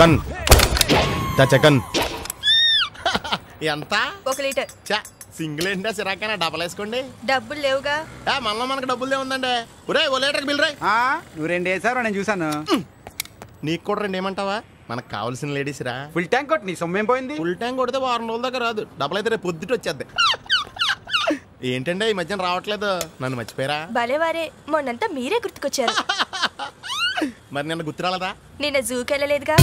Gun touch gun ఎంత ఒక litre చా సింగిల్ ఏంటా సిరాకైనా డబల్ వేసుకోండి డబ్బులు లేవుగా ఏ మనలో మనకు డబ్బులు ఉందండి ఒరే ఓ లీటర్కి బిల్ రాయ్ ఆ, నువ్వు రెండు వేసారు నేను చూసాను నీకు కూడా రెండు ఏమంటావా మనకు కావాల్సిన లేడీస్ రా ఫుల్ ట్యాంక్ కొట్టి నీ సొమ్మేం పోయింది ఫుల్ ట్యాంక్ కొడితే వారం రోజుల దాకా రాదు డబ్బులు అయితే రేపు పొద్దుట వచ్చేద్ది ఏంటంటే ఈ మధ్యన రావట్లేదు నన్ను మర్చిపోయారా భలేవారే మొన్నంతా మీరే గుర్తుకొచ్చారు మరి నిన్న గుర్తు రాలేదా నిన్న జూకి వెళ్ళలేదుగా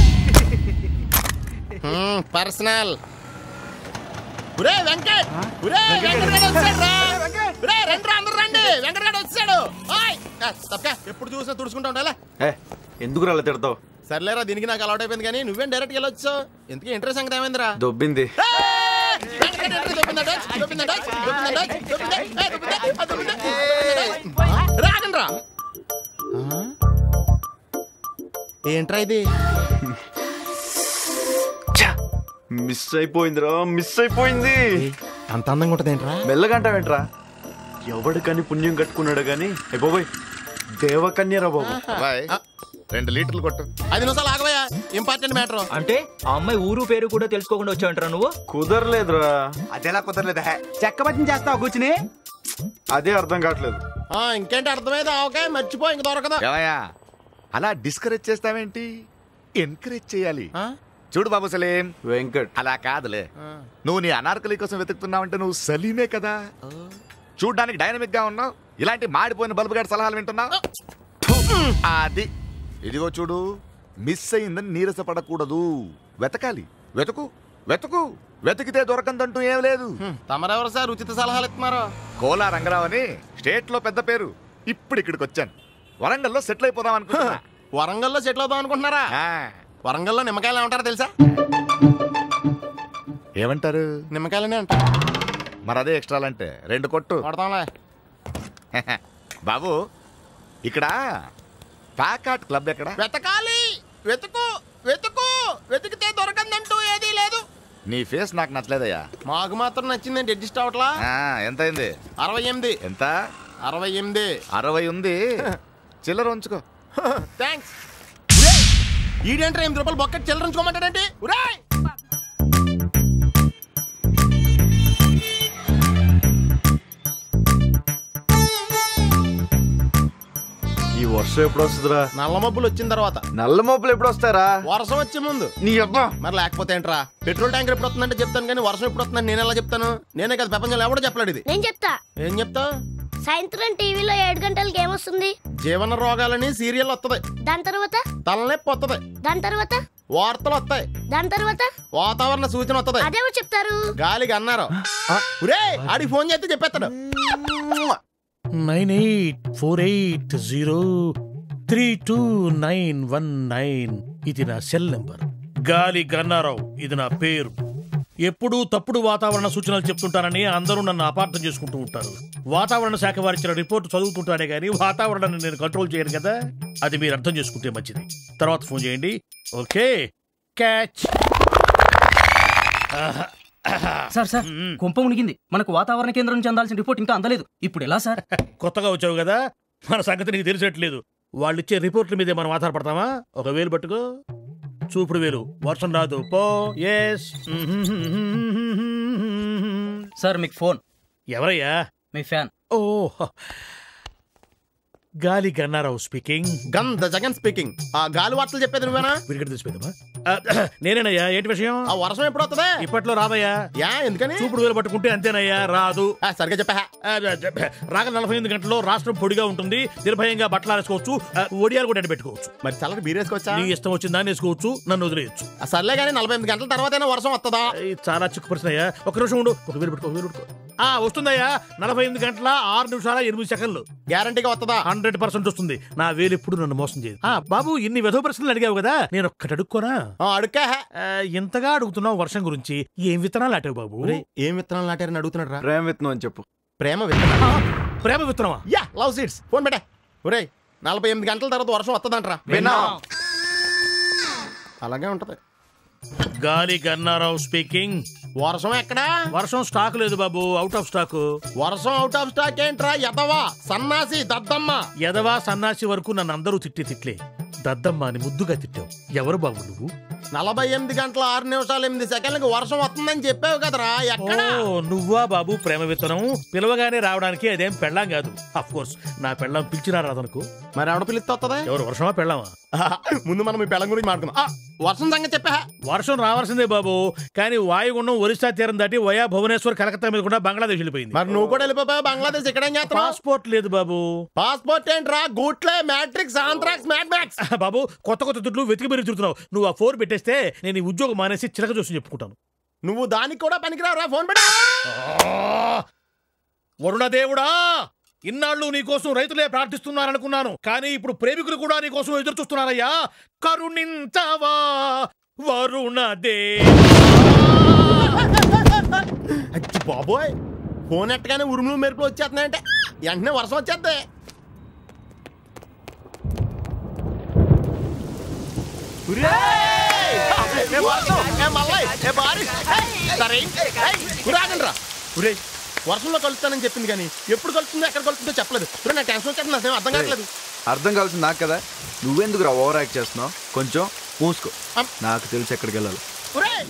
పర్సనల్ ఒరే వెంకట్ ఒరే వెంకటరెడ్డి వచ్చాడు రా ఒరే రండి రా అందరూ రండి వెంకటరెడ్డి వచ్చాడు ఓయ్ ఆ, తప్పకా ఎప్పుడు చూసినా తుడుచుకుంటా ఉండాలా ఏ ఎందుకు రాలే తిడతావు సర్లేరా దీనికి నాకు అలవాటు అయిపోయింది కానీ నువ్వేం డైరెక్ట్ వెళ్ళొచ్చు ఎందుకు ఇంట్రెస్ట్ సంగతి ఏమైందిరా దొబ్బింది ఏయ్! వెంకటరెడ్డి entry దొబ్బిందట, దొబ్బిందట, దొబ్బిందట, దొబ్బిందట, ఏ, దొబ్బిందట, ఆ, దొబ్బిందట, దొబ్బిందట. రాగండి రా ఏంట్రా ఇది మిస్ అయిపోయిందిరా మిస్ అయిపోయింది అంత అందంగా ఉంటుంది ఏంట్రా మెల్లగంటావేంట్రా ఎవడికని పుణ్యం కట్టుకున్నాడు గాని ఏ బాబోయ్ దేవకన్యరా బాబు బాయ్ రెండు లీటర్లు కొట్టు ఐదు నిమిషాలు ఆగవయ్యా ఇంపార్టెంట్ మ్యాటర్ అంటే ఆ అమ్మాయి ఊరు పేరు కూడా తెలుసుకోకుండా వచ్చావంటారా నువ్వు కుదరలేదురా అదెలా కుదరలేదా చెక్క బతిని చేస్తావు కూర్చుని అదే అర్థం కావట్లేదు ఇంకేంటి అర్థమైంది ఆవకాయ మర్చిపో ఇంక దొరకదు ఏమయ్యా అలా డిస్కరేజ్ చేస్తావేంటి ఎంకరేజ్ చేయాలి ఆ? చూడు బాబు సలీం వెంకట్ అలా కాదులే నువ్వు నీ అనార్కలి కోసం వెతుకుతున్నావంటే నువ్వు సలీమే కదా చూడ్డానికి డైనమిక్ గా ఉన్నావు ఇలాంటి మాడిపోయిన బల్బు గారి సలహాలు వింటున్నావు అది ఇదిగో చూడు మిస్ అయిందని నీరసపడకూడదు వెతకాలి వెతుకు వెతుకు వెతికితే దొరకందంటూ ఏం లేదు తమరెవరు సార్ ఉచిత సలహాలు ఇస్తున్నారు కోలా రంగరావు అని స్టేట్ లో పెద్ద పేరు ఇప్పుడు ఇక్కడికి వచ్చాను వరంగల్లో సెటిల్ అయిపోదాం అనుకుంటున్నా వరంగల్లో సెటిల్ అవుదాం అనుకుంటున్నారా ఆ, వరంగల్లో నిమ్మకాయలు ఏమంటారో తెలుసా ఏమంటారు నిమ్మకాయలనే అంటారు మరి అదే ఎక్స్ట్రాలంటే రెండు కొట్టు కొడతాంలే బాబు ఇక్కడ ప్యాకాట్ క్లబ్ ఎక్కడ వెతకాలి వెతుకు వెతుకు వెతికితే దొరకందంటూ ఏదీ లేదు నీ ఫేస్ నాకు నచ్చలేదయ్యా మాకు మాత్రం నచ్చిందండి అడ్జస్ట్ అవట్లా ఆ, ఎంత అయింది అరవై ఎనిమిది ఎంత అరవై ఎనిమిది అరవై ఉంది చిల్లర ఉంచుకో థ్యాంక్స్ ఈడేంట్రా ఎనిమిది రూపాయలు బొక్కటి చిల్లరించుకోమంటాడేంటి ఉరాయ్ ఈ వర్షం ఎప్పుడు వస్తుందిరా నల్ల మబ్బులు వచ్చిన తర్వాత నల్ల మోపులు ఎప్పుడు వస్తారా వర్షం వచ్చే ముందు నీ అబ్బా మరి లేకపోతే ఏంట్రా పెట్రోల్ ట్యాంకర్ ఎప్పుడు వస్తుందంటే చెప్తాను కానీ వర్షం ఎప్పుడు వస్తుందని నేను ఎలా చెప్తాను నేనే కదా ప్రపంచంలో ఎవడో చెప్పలేడు ఇది నేను చెప్తా ఏం చెప్తావు సాయంత్రం టీవీలో ఏడు గంటలకి ఏమొస్తుంది జీవన రోగాలని సీరియల్ వస్తుంది దాని తర్వాత తలనొప్పి వస్తుంది దాని తర్వాత వార్తలు వస్తాయి దాని తర్వాత వాతావరణ సూచన వస్తుంది అదేమో చెప్తారు గాలికి అన్నారు ఉరే ఆడికి ఫోన్ చేస్తే చెప్పేస్తాడు nine eight four eight zero three two nine one nine ఇది నా సెల్ నెంబర్ గాలి గన్నారావు ఇది నా పేరు ఎప్పుడూ తప్పుడు వాతావరణ సూచనలు చెప్తుంటారని అందరూ నన్ను అపార్థం చేసుకుంటూ ఉంటారు వాతావరణ శాఖ వారిచ్చిన రిపోర్ట్ చదువుతుంటానే గానీ వాతావరణాన్ని నేను కంట్రోల్ చేయను కదా అది మీరు అర్థం చేసుకుంటే మంచిది తర్వాత ఫోన్ చేయండి ఓకే క్యాచ్ సార్ సార్ కుంప మునిగింది మనకు వాతావరణ కేంద్రం నుంచి అందాల్సిన రిపోర్ట్ ఇంకా అందలేదు ఇప్పుడు ఎలా సార్ కొత్తగా వచ్చావు కదా మన సంగతి నీకు తెలిసేట్లేదు వాళ్ళు ఇచ్చే రిపోర్ట్ల మీదే మనం ఆధారపడతామా ఒక వేలు పట్టుకో చూపుడు వేలు వర్షం రాదు పో ఎస్ సార్ మీకు ఫోన్ ఎవరయ్యా మీ ఫ్యాన్ ఓ గాలి గన్నారావు స్పీకింగ్ గంధ జగన్ స్పీకింగ్ ఆ గాలి వార్తలు చెప్పేది నువ్వేనా విరిగడ తెలిసిపోయిందమ్మా నేనేనయ్యా ఏంటి విషయం ఆ వర్షం ఎప్పుడు వస్తుంది ఇప్పట్లో రాదయ్యా యా ఎందుకని చూపుడు వేలు పట్టుకుంటే అంతేనయ్యా రాదు ఆ, సరిగ్గా చెప్పా ఆ, రాగ నలభై ఎనిమిది గంటల్లో రాష్ట్రం పొడిగా ఉంటుంది నిర్భయంగా బట్టలు ఆరేసుకోవచ్చు ఆ, ఒడియాలు కూడా పెట్టుకోవచ్చు మరి చల్లటి బీరేసుకోవచ్చా నీ ఇష్టం వచ్చిన దాన్ని వేసుకోవచ్చు నన్ను వదిలేయచ్చు ఆ, సర్లే కానీ నలభై ఎనిమిది గంటల తర్వాతైనా వర్షం వస్తుందా ఏయ్, చాలా చిక్కు పరిచినయ్యా ఒక నిమిషం ఉండు ఒక వేలు పెట్టుకో ఒక వేలు పెట్టుకో ఆ వస్తుందయ్యా నలభై ఎనిమిది గంటల ఆరు నిమిషాల ఎనిమిది సెకండ్లు గ్యారంటీగా వస్తుందా హండ్రెడ్ పర్సెంట్ వస్తుంది నా వేలు ఎప్పుడు నన్ను మోసం చేయదు ఆ బాబు ఇన్ని వెధవ ప్రశ్నలు అడిగావు కదా నేను ఒక్కటి అడుక్కోనా ఆ, అడుక్కా ఆ, ఇంతగా అడుగుతున్నావు వర్షం గురించి ఏం విత్తనాలు ఆటావు బాబు ఒరేయ్, ఏం విత్తనాలు నాటారని అడుగుతున్నాడు రా ప్రేమ విత్తనం అని చెప్పు ప్రేమ విత్తనాలు ఆ, ప్రేమ విత్తనమా యా లవ్ సీడ్స్ ఫోన్ పెట్టే ఒరేయ్ నలభై ఎనిమిది గంటల తర్వాత వర్షం వస్తుందంట్రా విన్నాం. అలాగే ఉంటది గాలి గన్నారావు స్పీకింగ్ వర్షం ఎక్కడా వర్షం స్టాక్ లేదు బాబు అవుట్ ఆఫ్ స్టాక్ వర్షం అవుట్ ఆఫ్ స్టాక్ ఏంట్రా ఎదవా సన్నాసి దద్దమ్మ ఎదవా సన్నాసి వరకు నన్ను అందరూ తిట్టి తిట్లే దద్దమ్మ అని ముద్దుగా తిట్టావు ఎవరు బాబు నువ్వు నలభై ఎనిమిది గంటల ఆరు నిమిషాలు ఎనిమిది సెకండ్లకు వర్షం వస్తుందని చెప్పావు కదరా ఎక్కడ ఓ నువ్వా బాబు ప్రేమ విత్తనం పిలవగానే రావడానికి అదేం పెళ్ళాం కాదు అఫ్ కోర్స్ నా పెళ్ళాం పిలిచినా రాదనుకో మరి ఎవడ పిలిస్తే వస్తుందా ఎవరు వర్షమా పెళ్ళామా ముందు మనం ఈ పెళ్ళం గురించి మాట్లాడుకుందాం ఆ, వర్షం సంగతి చెప్పా వర్షం రావాల్సిందే బాబు కానీ వాయుగుండం ఒరిస్సా తీరం దాటి వయా భువనేశ్వర్ కలకత్తా మీద కూడా బంగ్లాదేశ్ వెళ్ళిపోయింది మరి నువ్వు కూడా వెళ్ళిపోయావు బంగ్లాదేశ్ ఇక్కడ ఏం చేస్తున్నావు పాస్పోర్ట్ లేదు బాబు పాస్పోర్ట్ ఏంట్రా గూట్లే మ్యాట్రిక్స్ ఆంథ్రాక్స్ మ్యాట్ మ్యాక్స్ బాబు కొత్త కొత్త దుడ్లు వెతికి బెరి తిరుగుతున్నావు నువ్వు ఆ ఫోర్ పెట్టేస్తే నేను ఈ ఉద్యోగం మానేసి చిలక చూసి చెప్పుకుంటాను నువ్వు దానికి కూడా పనికిరావురా ఫోన్ పెట్టా ఆ! వరుణదేవుడా ఇన్నాళ్ళు నీకోసం రైతులే ప్రార్థిస్తున్నారనుకున్నాను కానీ ఇప్పుడు ప్రేమికులు కూడా నీకోసం ఎదురు చూస్తున్నారయ్యా కరుణించవా వరుణదే అచ్చి బాబోయ్ ఫోన్ ఎట్టగానే ఉరుములు మెరుపులు వచ్చేస్తున్నాయంటే వెంటనే వర్షం వచ్చేద్ది ఉరేయ్! ఏ వర్షం, ఏ మల్లయ్, ఏ బారిష్, ఏయ్, సరే, ఏయ్, ఉరే, ఆగండ్రా. ఉరేయ్, వర్షంలో కలుస్తానని చెప్పింది కానీ ఎప్పుడు కలుస్తుందో ఎక్కడ కలుస్తుందో చెప్పలేదు ఉరే, నాకు టెన్షన్ వచ్చేస్తుంది నాకేం అర్థం కావట్లేదు అర్థం కావాల్సింది నాకు కదా నువ్వెందుకు రా ఓవర్ యాక్ట్ చేస్తున్నావు కొంచెం మూసుకో అమ్. నాకు తెలిసి ఎక్కడికి వెళ్ళాలి ఉరేయ్!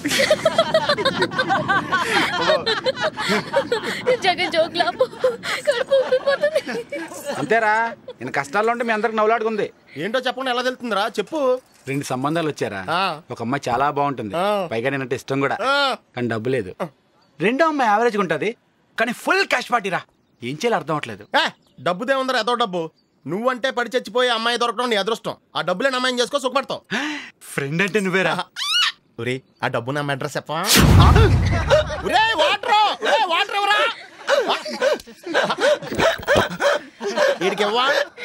జగన్ జోక్లాపు కడుపు ఉబ్బిపోతుంది అంతేరా నేను కష్టాల్లో ఉంటే మీ అందరికి నవ్వులాడుకుంది ఏంటో చెప్పకుండా ఎలా తెలుతుందిరా చెప్పు రెండు సంబంధాలు వచ్చారా ఆ. ఒక అమ్మాయి చాలా బాగుంటుంది ఆ. పైగా నేనంటే ఇష్టం కూడా ఆ, కానీ డబ్బు లేదు రెండో అమ్మాయి యావరేజ్ ఉంటది కానీ ఫుల్ క్యాష్ పార్టీరా ఏం చేయాలి అర్థం అవట్లేదు ఏ, డబ్బుదే ఉందరా ఏదో డబ్బు నువ్వంటే పడి చచ్చిపోయి అమ్మాయి దొరకడం నీ అదృష్టం ఆ డబ్బులే అమ్మాయిని చేసుకో సుఖపడతావు ఫ్రెండ్ అంటే నువ్వేరా ఒరే ఆ డబ్బు నా అడ్రస్ చెప్పవా ఒరే వాటర్ ఒరే వాటర్ ఎవరా వీడికి ఇవ్వా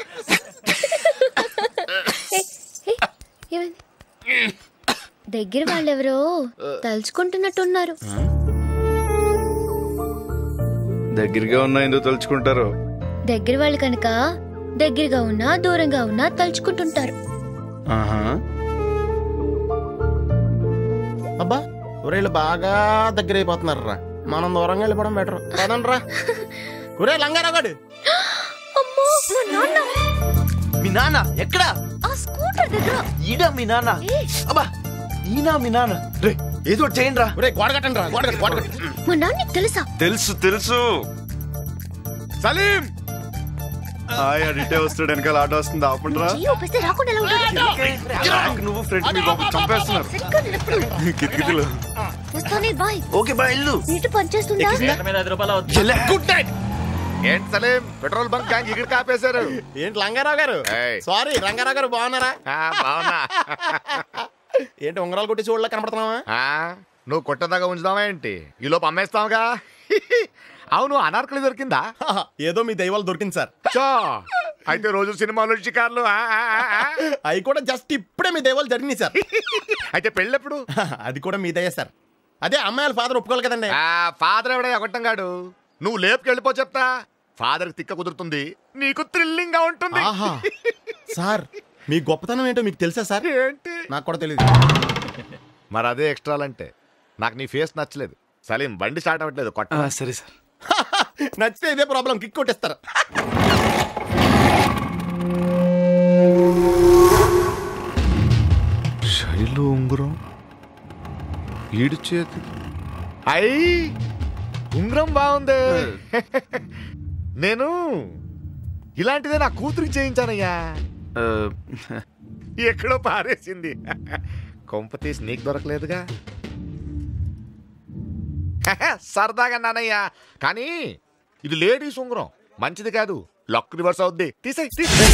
దగ్గర వాళ్ళెవరో తలుచుకుంటున్నట్టున్నారు దగ్గరగా ఉన్నా ఎందుకు తలుచుకుంటారు దగ్గర వాళ్ళు కనుక దగ్గరగా ఉన్నా దూరంగా ఉన్నా తలుచుకుంటుంటారు ఆహా అబ్బా ఒరే వీళ్ళు బాగా దగ్గర అయిపోతున్నారు రా మనం దూరంగా వెళ్ళిపోవడం బెటర్ కదండి రా ఒరే లంగారాగాడు అమ్మో మా నాన్న మీ నాన్న ఎక్కడా ఆ స్కూటర్ దగ్గర ఈడా మీ నాన్న ఏ, అబ్బా ఈనా మీ నాన్న రే ఏదో ఒకటి చేయండి రా ఒరే గోడ కట్టండి రా గోడ కట్టు గోడ కట్టు మా నాన్న నీకు తెలుసా తెలుసు తెలుసు సలీం హాయ్ అడిటే వస్తాడు వెనకాల ఆటో వస్తుంది ఆపండిరా చెయ్యి ఊపిస్తే రాకుండా ఎలా ఉంటాడు నాకు నువ్వు ఫ్రెండ్స్ మీ బాబు చంపేస్తున్నారు సరిగ్గా నిలబడు. కిటికీలు వస్తానే బాయ్ ఓకే బా ఇల్లు నీటి పనిచేస్తుందా గుడ్ నైట్ ఏంటి సలీం పెట్రోల్ బంక్ గ్యాంగ్ ఇక్కడ కాపేశారు ఏంటి లంగారావు గారు ఏయ్. సారీ రంగారావు గారు బాగున్నారా ఆ, బావున్నా ఏంటి ఉంగరాలు కొట్టి చూడలే కనపడుతున్నావా ఆ, నువ్వు కొట్టదాకా ఉంచుదామా ఏంటి ఈ లోపు అమ్మేస్తావుగా అవును అనార్కలి దొరికిందా హహ, ఏదో మీ దైవాలు దొరికింది సార్ చో అయితే రోజు సినిమాలు షికార్లు ఆ, ఆ, ఆ, ఆ. అవి కూడా జస్ట్ ఇప్పుడే మీ దైవాలు జరిగినాయి సార్ అయితే పెళ్ళెప్పుడు హహ, అది కూడా మీ దయ సార్ అదే అమ్మాయిల ఫాదర్ ఒప్పుకోవాలి కదండి ఆ ఫాదర్ ఎవడే ఒకటంగాడు నువ్వు లేపుకి వెళ్ళిపో చెప్తా ఫాదర్ తిక్క కుదురుతుంది నీకు థ్రిల్లింగ్ గా ఉంటుంది ఆహా సార్ మీ గొప్పతనం ఏంటో మీకు తెలుసా సార్ ఏంటి నాకు కూడా తెలియదు మరి అదే ఎక్స్ట్రాలంటే నాకు నీ ఫేస్ నచ్చలేదు సలీం బండి స్టార్ట్ అవ్వట్లేదు కొట్ట సరే సార్ నచ్చితే ఇదే ప్రాబ్లం కిక్ కొట్టేస్తారు శైలు ఉంగరం ఈడు చేతి అయ్యి ఉంగరం బాగుంది నేను ఇలాంటిదే నా కూతురికి చేయించానయ్యా ఎక్కడో పారేసింది కొంప తీసి నీకు దొరకలేదుగా సరదాగా నానయ్యా కానీ ఇది లేడీస్ ఉంగరం మంచిది కాదు లక్ రివర్స్ అవుద్ది తీసేయ్ తీసేయ్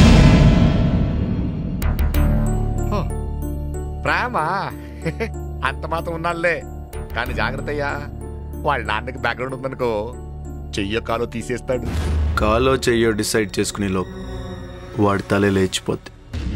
హ, ప్రేమ అంత మాత్రం ఉన్నాలే కానీ జాగ్రత్త అయ్యా వాళ్ళ నాన్నకి బ్యాక్గ్రౌండ్ ఉందనుకో చెయ్యో కాలో తీసేస్తాడు కాలో చెయ్యో డిసైడ్ చేసుకునే లోపు వాడి తలే లేచిపోద్ది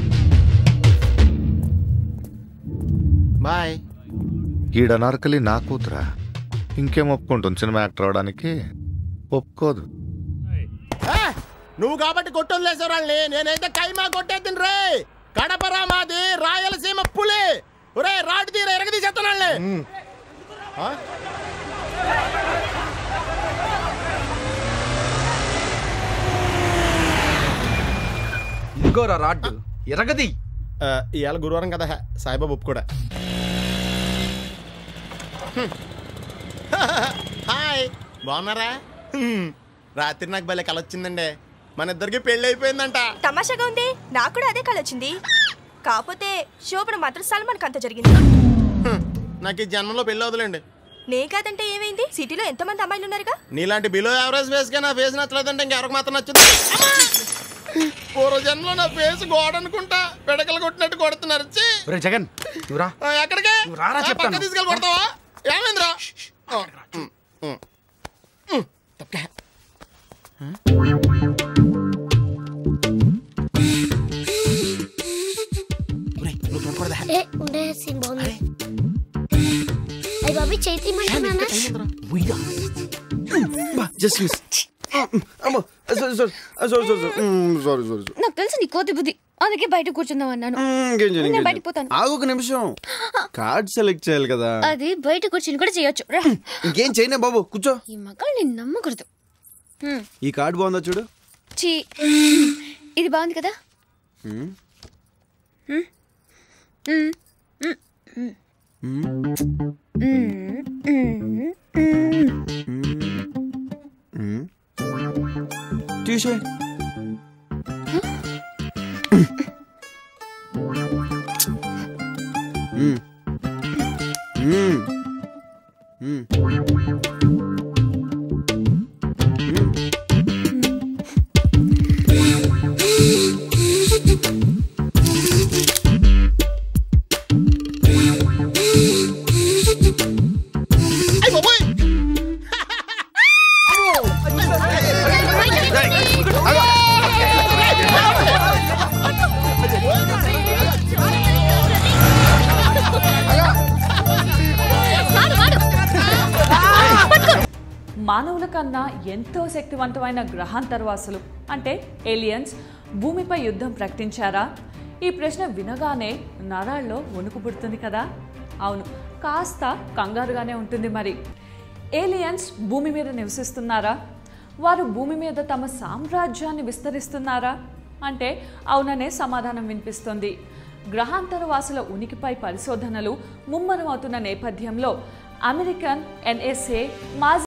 బాయ్ ఈడనార్కలి నా కూతురా ఇంకేం ఒప్పుకుంటుంది సినిమా యాక్టర్ అవడానికి ఒప్పుకోదు నువ్వు కాబట్టి కొట్టొదిలేసావు వాళ్ళని నేనైతే కైమా కొట్టేద్దిని రే కడపరా మాది రాయలసీమ పులి ఒరే రాటు తీర ఎరగదీసేస్తాను వాళ్ళని ఆ? ఇదిగోరా రాడ్డు ఎరగది ఆ, ఇవాళ గురువారం కదా హే, సాయిబాబా ఉప్పు కూడా హ్మ్. హాయ్ బాగున్నారా హ్మ్. రాత్రి నాకు భలే కల వచ్చిందండి మన ఇద్దరికి పెళ్ళి అయిపోయిందంట తమాషాగా ఉంది నాకు కూడా అదే కళ వచ్చింది కాకపోతే శోభన మాత్రం సల్మాన్ అంత జరిగింది హ్మ్. నాకు ఈ జన్మలో పెళ్ళి వదలండి నే కాదంటే ఏమైంది సిటీలో ఎంతమంది అమ్మాయిలు ఉన్నారుగా నీలాంటి బిలో యావరేజ్ ఫేస్ గా నా ఫేస్ నచ్చలేదంటే ఇంకెవరికి మాత్రం నచ్చుతుంది అమ్మా! పూర్వ జన్మలో నా ఫేస్ గోడ అనుకుంటా పిడకలు కొట్టినట్టు కొడుతున్నారు ఛీ! ఒరే జగన్ నువ్వురా ఆ, ఎక్కడికి నువ్వు రారా ఆ, చెప్తాను. పక్క తీసుకెళ్ళి కొడతావా ఏమైందిరా ఆ, ఉమ్, ఉమ్. ఉమ్, తప్పకా. ఒరేయ్, నువ్వు చూడకూడదా? ఏ ఉండే సీన్ బాగుంది అయ్యి బాబీ చేతి మంటున్నానా జస్ట్ మిస్ అమ్మో sorry sorry sorry sorry sorry sorry నాకు తెలుసు నీ కోతి బుద్ధి అందుకే బయట కూర్చుందాం అన్నాను ఇంకేం చేయాలి నేను ఇంకేం బయటికి పోతాను. చేయాలి? ఆగు ఒక నిమిషం కార్డ్ సెలెక్ట్ చేయాలి కదా అది బయట కూర్చుని కూడా చేయొచ్చు రా ఇంకేం చేయనే బాబు కూర్చో ఈ మగాళ్ళు నేను నమ్మకూడదు హ్మ్. ఈ కార్డ్ బాగుందా చూడు చీ ఇది బాగుంది కదా హ్మ్. హ్మ్. హ్మ్. హ్మ్. హ్మ్. హ్మ్. హ్మ్. హ్మ్. తీసేయ్ హ్మ్. హ్మ్. హ్మ్. అయ్ బాబోయ్! మానవుల కన్నా ఎంతో శక్తివంతమైన గ్రహాంతరవాసులు అంటే ఏలియన్స్ భూమిపై యుద్ధం ప్రకటించారా ఈ ప్రశ్న వినగానే నరాల్లో వణుకు పుడుతుంది కదా అవును కాస్త కంగారుగానే ఉంటుంది మరి ఏలియన్స్ భూమి మీద నివసిస్తున్నారా వారు భూమి మీద తమ సామ్రాజ్యాన్ని విస్తరిస్తున్నారా అంటే అవుననే సమాధానం వినిపిస్తుంది గ్రహాంతర వాసుల ఉనికిపై పరిశోధనలు ముమ్మరమవుతున్న నేపథ్యంలో అమెరికన్ ఎన్ఎస్ఏ మాజీ